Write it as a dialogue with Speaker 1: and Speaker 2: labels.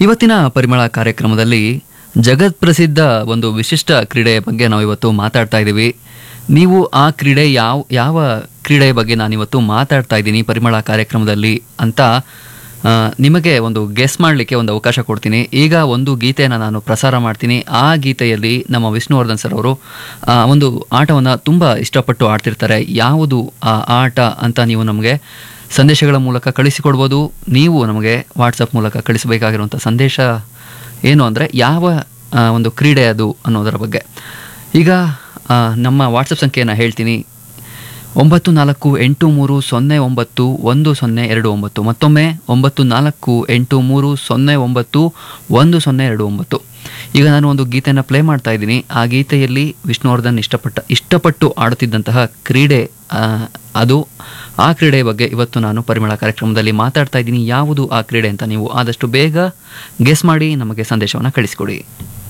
Speaker 1: ಇವತ್ತಿನ ಪರಿಮಳ ಕಾರ್ಯಕ್ರಮದಲ್ಲಿ ಜಗತ್ಪ್ರಸಿದ್ಧ ಒಂದು ವಿಶಿಷ್ಟ ಕ್ರೀಡೆಯ ಬಗ್ಗೆ ನಾವು ಇವತ್ತು ಮಾತಾಡ್ತಾ ಇದ್ದೀವಿ ನೀವು ಆ ಕ್ರೀಡೆ ಯಾವ ಯಾವ ಕ್ರೀಡೆಯ ಬಗ್ಗೆ ನಾನಿವತ್ತು ಮಾತಾಡ್ತಾ ಇದ್ದೀನಿ ಪರಿಮಳ ಕಾರ್ಯಕ್ರಮದಲ್ಲಿ ಅಂತ ಆ, ನಿಮಗೆ ಒಂದು ಗೆಸ್ ಮಾಡಲಿಕ್ಕೆ ಒಂದು ಅವಕಾಶ ಕೊಡ್ತೀನಿ ಈಗ ಒಂದು ಗೀತೆಯನ್ನು ನಾನು ಪ್ರಸಾರ ಮಾಡ್ತೀನಿ ಆ ಗೀತೆಯಲ್ಲಿ ನಮ್ಮ ವಿಷ್ಣುವರ್ಧನ್ ಸರ್ ಅವರು ಆ, ಒಂದು ಆಟವನ್ನು ತುಂಬ ಇಷ್ಟಪಟ್ಟು ಆಡ್ತಿರ್ತಾರೆ ಯಾವುದು ಆ ಆಟ ಅಂತ ನೀವು ನಮಗೆ ಸಂದೇಶಗಳ ಮೂಲಕ ಕಳಿಸಿಕೊಡ್ಬೋದು ನೀವು ನಮಗೆ ವಾಟ್ಸಪ್ ಮೂಲಕ ಕಳಿಸಬೇಕಾಗಿರುವಂಥ ಸಂದೇಶ ಏನು ಅಂದರೆ ಯಾವ ಆ, ಒಂದು ಕ್ರೀಡೆ ಅದು ಅನ್ನೋದರ ಬಗ್ಗೆ ಈಗ ಆ, ನಮ್ಮ ವಾಟ್ಸಪ್ ಸಂಖ್ಯೆಯನ್ನು ಹೇಳ್ತೀನಿ ಒಂಬತ್ತು ನಾಲ್ಕು ಎಂಟು ಮೂರು ಸೊನ್ನೆ ಒಂಬತ್ತು ಒಂದು ಸೊನ್ನೆ ಎರಡು ಒಂಬತ್ತು ಮತ್ತೊಮ್ಮೆ ಒಂಬತ್ತು ನಾಲ್ಕು ಎಂಟು ಮೂರು ಸೊನ್ನೆ ಒಂಬತ್ತು ಒಂದು ಸೊನ್ನೆ ಎರಡು ಒಂಬತ್ತು ಈಗ ನಾನು ಒಂದು ಗೀತೆಯನ್ನು ಪ್ಲೇ ಮಾಡ್ತಾ ಇದ್ದೀನಿ ಆ ಗೀತೆಯಲ್ಲಿ ವಿಷ್ಣುವರ್ಧನ್ ಇಷ್ಟಪಟ್ಟ ಇಷ್ಟಪಟ್ಟು ಆಡುತ್ತಿದ್ದಂತಹ ಕ್ರೀಡೆ ಆ, ಅದು ಆ ಕ್ರೀಡೆಯ ಬಗ್ಗೆ ಇವತ್ತು ನಾನು ಪರಿಮಳ ಕಾರ್ಯಕ್ರಮದಲ್ಲಿ ಮಾತಾಡ್ತಾ ಇದ್ದೀನಿ ಯಾವುದು ಆ ಕ್ರೀಡೆ ಅಂತ ನೀವು ಆದಷ್ಟು ಬೇಗ ಗೆಸ್ ಮಾಡಿ ನಮಗೆ ಸಂದೇಶವನ್ನು ಕಳಿಸಿಕೊಡಿ